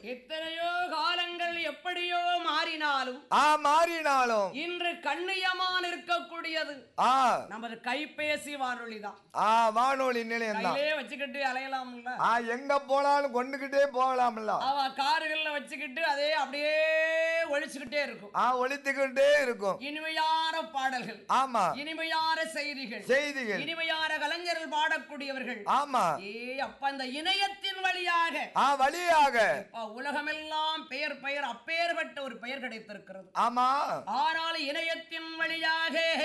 எத்தனையோ காலங்கள் எப்படியோ மாறினாலும் ஆ மாறினாலும் இன்று கண்ணியமான் இருக்கக்கூடியது ஆ நமது கைபேசி வானொலி தான் ஆ வானொலி நிலையம் தான் கையிலே வச்சுக்கிட்டு அலையலாம்ல ஆ எங்க போனாலும் கொண்டுகிட்டே போகலாம்ல அவ கார்கள்ல வச்சுக்கிட்டு அதே அப்படியே ஒழிச்சுக்கிட்டே இருக்கும் ஆ ஒழித்துக்கிட்டே இருக்கும் இனிமையான பாடல்கள் ஆமா இனிமையான செய்திகள் செய்திகள் இனிமையான கலைஞர்கள் பாடக்கூடியவர்கள் ஆமா ஏ அப்ப அந்த இணையத்தின் வழியாக ஆ வழியாக அப்ப உலகமெல்லாம் பெயர் பெயர் அப்பேற்பட்ட ஒரு பெயர் கிடைத்திருக்கிறது ஆமா ஆனால் இணையத்தின் வழியாக